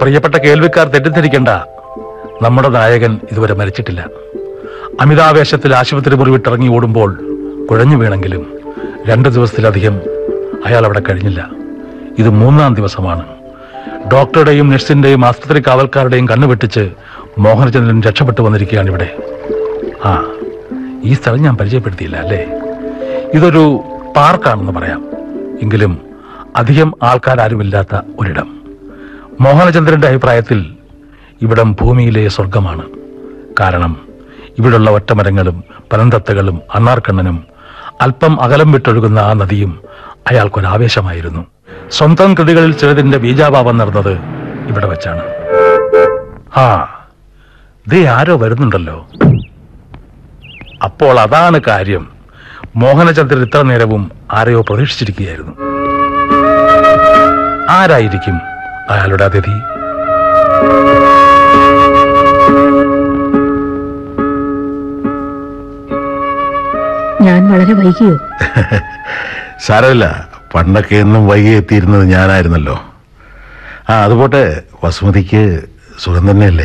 പ്രിയപ്പെട്ട കേൾവിക്കാർ തെറ്റിദ്ധരിക്കേണ്ട നമ്മുടെ നായകൻ ഇതുവരെ മരിച്ചിട്ടില്ല അമിതാവേശത്തിൽ ആശുപത്രി മുറി വിട്ടിറങ്ങി ഓടുമ്പോൾ കുഴഞ്ഞു വീണെങ്കിലും രണ്ട് ദിവസത്തിലധികം അയാൾ അവിടെ കഴിഞ്ഞില്ല ഇത് മൂന്നാം ദിവസമാണ് ഡോക്ടറുടെയും നഴ്സിന്റെയും ആസ്പത്രി കാവൽക്കാരുടെയും കണ്ണു വെട്ടിച്ച് മോഹനചന്ദ്രൻ രക്ഷപ്പെട്ടു വന്നിരിക്കുകയാണ് ഇവിടെ ആ ഈ സ്ഥലം ഞാൻ പരിചയപ്പെടുത്തിയില്ല അല്ലേ ഇതൊരു പാർക്കാണെന്ന് പറയാം എങ്കിലും അധികം ആൾക്കാരാരുമില്ലാത്ത ഒരിടം മോഹനചന്ദ്രന്റെ അഭിപ്രായത്തിൽ ഇവിടം ഭൂമിയിലെ സ്വർഗമാണ് കാരണം ഇവിടുള്ള ഒറ്റമരങ്ങളും പനന്തത്തകളും അണ്ണാർക്കണ്ണനും അല്പം അകലം വിട്ടൊഴുകുന്ന ആ നദിയും അയാൾക്കൊരാവേശമായിരുന്നു സ്വന്തം കൃതികളിൽ ചിലതിന്റെ ബീജാഭാവം നടന്നത് ഇവിടെ വെച്ചാണ് ആ ദേ ആരോ വരുന്നുണ്ടല്ലോ അപ്പോൾ അതാണ് കാര്യം മോഹനചന്ദ്രൻ ഇത്ര നേരവും ആരെയോ പ്രതീക്ഷിച്ചിരിക്കുകയായിരുന്നു ആരായിരിക്കും അയാളുടെ അതിഥി ഞാൻ വളരെ വൈകിയോ സാരമില്ല പണ്ടൊക്കെ എന്നും വൈകി എത്തിയിരുന്നത് ഞാനായിരുന്നല്ലോ ആ അതുപോട്ടെ വസുമതിക്ക് സുഖം തന്നെയല്ലേ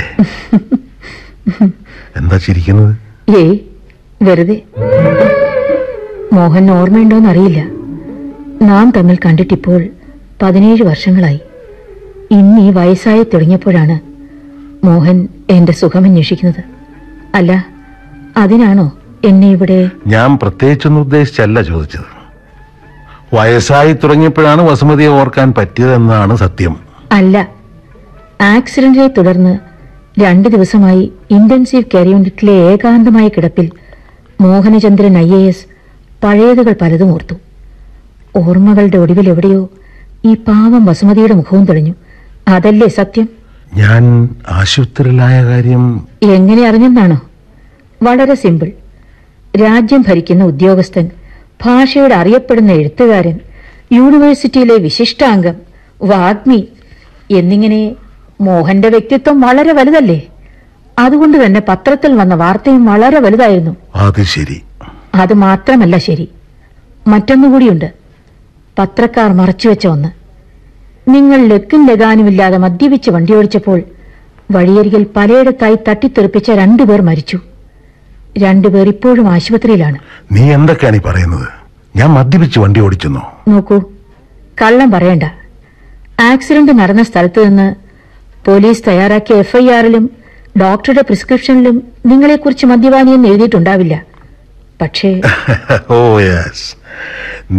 എന്താ ചിരിക്കുന്നത് ഏയ് വെറുതെ മോഹൻ ഓർമ്മയുണ്ടോന്നറിയില്ല നാം തമ്മിൽ കണ്ടിട്ടിപ്പോൾ പതിനേഴ് വർഷങ്ങളായി ഇന്ന് ഈ വയസ്സായി തുടങ്ങിയപ്പോഴാണ് മോഹൻ എന്റെ സുഖമന്വേഷിക്കുന്നത് അല്ല അതിനാണോ എന്നെ ഇവിടെ ഞാൻ പ്രത്യേകിച്ചൊന്നും ഉദ്ദേശിച്ചല്ല ചോദിച്ചത് വയസ്സായി തുടങ്ങിയപ്പോഴാണ് വസുമതിയെ ഓർക്കാൻ പറ്റിയതെന്നാണ് സത്യം അല്ല ആക്സിഡന്റിനെ തുടർന്ന് രണ്ട് ദിവസമായി ഇന്റൻസീവ് കെയർ യൂണിറ്റിലെ ഏകാന്തമായ കിടപ്പിൽ മോഹനചന്ദ്രൻ ഐ എ എസ് പഴയതുകൾ പലതും ഓർത്തു ഓർമ്മകളുടെ ഒടുവിൽ എവിടെയോ ഈ പാവം വസുമതിയുടെ മുഖവും തെളിഞ്ഞു അതല്ലേ സത്യം ഞാൻ ആശുപത്രിയിലായ കാര്യം എങ്ങനെ അറിഞ്ഞെന്നാണോ വളരെ സിമ്പിൾ രാജ്യം ഭരിക്കുന്ന ഉദ്യോഗസ്ഥൻ ഭാഷയുടെ അറിയപ്പെടുന്ന എഴുത്തുകാരൻ യൂണിവേഴ്സിറ്റിയിലെ വിശിഷ്ടാംഗം വാഗ്മി എന്നിങ്ങനെ മോഹന്റെ വ്യക്തിത്വം വളരെ വലുതല്ലേ അതുകൊണ്ട് തന്നെ പത്രത്തിൽ വന്ന വാർത്തയും വളരെ വലുതായിരുന്നു അത് ശരി അത് മാത്രമല്ല ശരി മറ്റൊന്നുകൂടിയുണ്ട് പത്രക്കാർ മറച്ചുവെച്ച ഒന്ന് നിങ്ങൾ ലക്കും ലഗാനുമില്ലാതെ മദ്യപിച്ച് വണ്ടിയോടിച്ചപ്പോൾ വഴിയരികിൽ പലയിടത്തായി തട്ടിത്തെറിപ്പിച്ച രണ്ടുപേർ മരിച്ചു രണ്ടുപേർ ഇപ്പോഴും ആശുപത്രിയിലാണ് നീ എന്തൊക്കെയാണ് ഈ പറയുന്നത് ഞാൻ മദ്യപിച്ച് വണ്ടി ഓടിച്ചെന്നോ നോക്കൂ കള്ളം പറയണ്ട ആക്സിഡന്റ് നടന്ന സ്ഥലത്ത് നിന്ന് പോലീസ് തയ്യാറാക്കിയ എഫ്ഐആറിലും ഡോക്ടറുടെ പ്രിസ്ക്രിപ്ഷനിലും നിങ്ങളെക്കുറിച്ച് മദ്യപാനിയെന്ന് എഴുതിയിട്ടുണ്ടാവില്ല പക്ഷേ ഓ യെസ്